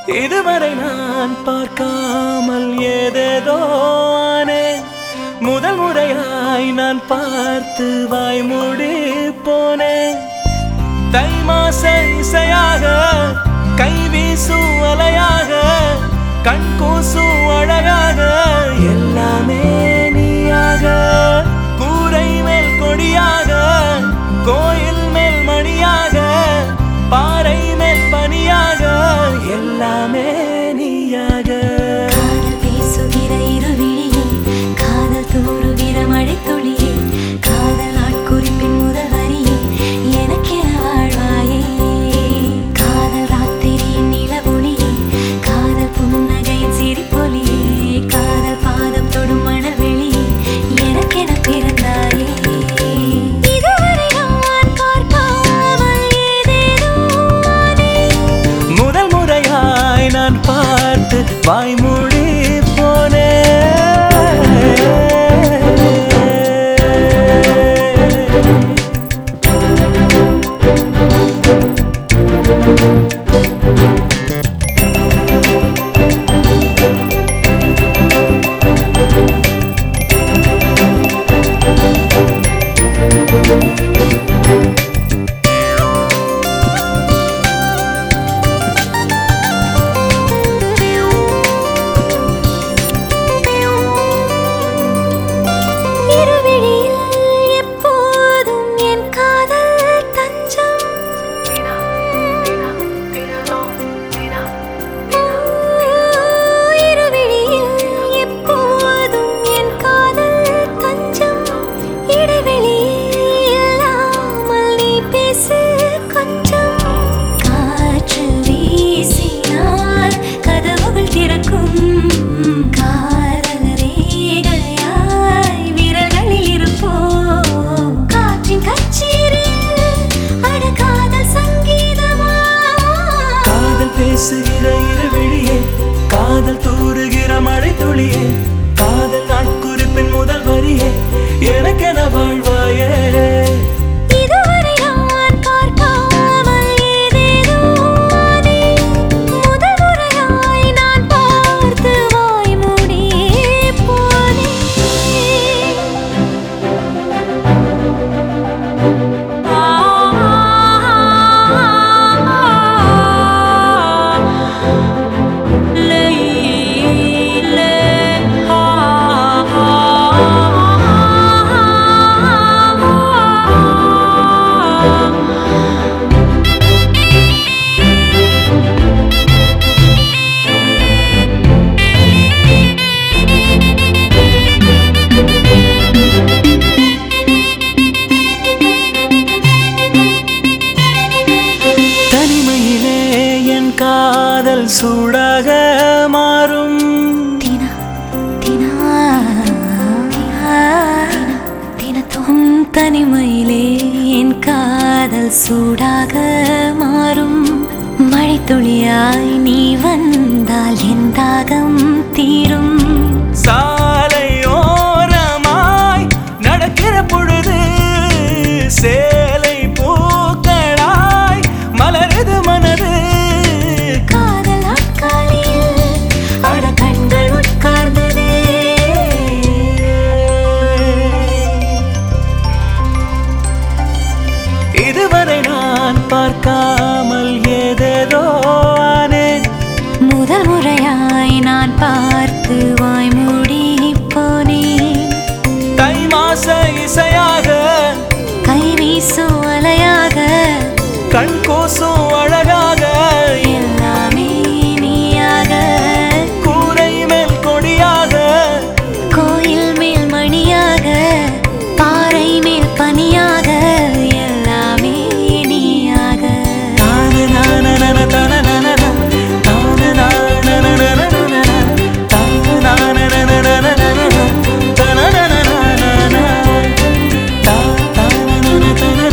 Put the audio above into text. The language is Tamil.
இதுவரை நான் பார்க்காமல் ஏதேதோ ஆனேன் முதல் முறையாய் நான் பார்த்து வாய்மூடி போனேன் தை மாச இசையாக கை வீசும் அலையாக கண் கூசும் அழகாக எல்லாமே நீயாக கூரை மேல் கொடியாக கோயில் மேல் மணியாக பாறை மேல் பனியாக எல்லாமே நீயாக காதல் பேசுகிற இருவிழியே காதல் தூறுகிற மழைத்துளியே காதல் ஆட்குறிப்பின் முதல் வரியே எனக்கென வாழ்வாயே காதல் ராத்திரியின் நிலவொளியே காதல் புன்னகையின் சிரிப்பொலியே காதல் பாதம் தொடும் மணவெளியே எனக்கென பிறந்தாயே இதுவரை நான் பார்க்காமல் ஏதேதோ ஆனேன். முதல் முறையாய் நான் பார்த்து வாய்மூடி போனேன் இருவிழியில் எப்போதும் என் காதல் தஞ்சம் இருவிழியில் எப்போதும் என் காதல் தஞ்சம் இடைவெளி இல்லாமல் நீ பேசு கொஞ்சம் காற்று வீசினால் கதவுகள் திறக்கும் காதல் ரேகையாய் விரல்களில் இருப்போம் காற்றின் கச்சேரியில் அட காதல் சங்கீதமா காதல் பேசுகிற இருவிழியே காதல் தூறுகிற மழை துளியே காதல் நாட்குறிப்பின் முதல் வரியே எனக்கென வாழ்வாயே இதுவரை நான் பார்க்காமல் ஏதேதோ ஆனேன். முதல் முறையாய் நான் பார்த்து வாய்மூடி போனேன். தனிமையிலே என் காதல் சூடாக மாறும் தினா, தினா, தினா, தினத்தும் தனிமையிலே என் காதல் சூடாக மாறும் மழைத்துளியாய் நீ வந்தால் என் தாகம் தீரும் சாலை ஓரமாய் நடக்கிற பொழுது சேலை பூக்களாய் மலருது மனது காதல் நாட்காலியில் அட கண்கள் உட்கார்ந்ததே இதுவரை நான் பார்க்காமல் ஏதேதோ ஆனேன் முதல் முறையாய் நான் பார்த்து வாய்மூடி போனேன் தை மாச இசையாக கை வீசும் அலையாக கண் கூசும் அழகாக எல்லாமே நீயாக கூரை மேல் கொடியாக கோயில் மேல் மணியாக பாறை மேல் பனியாக எல்லாமே நீயாக தான நான நன தன நன நன. தான நான நன நன நன நன. தான நான நன நன நன நன. தன நன நன நன. தா தான நன தன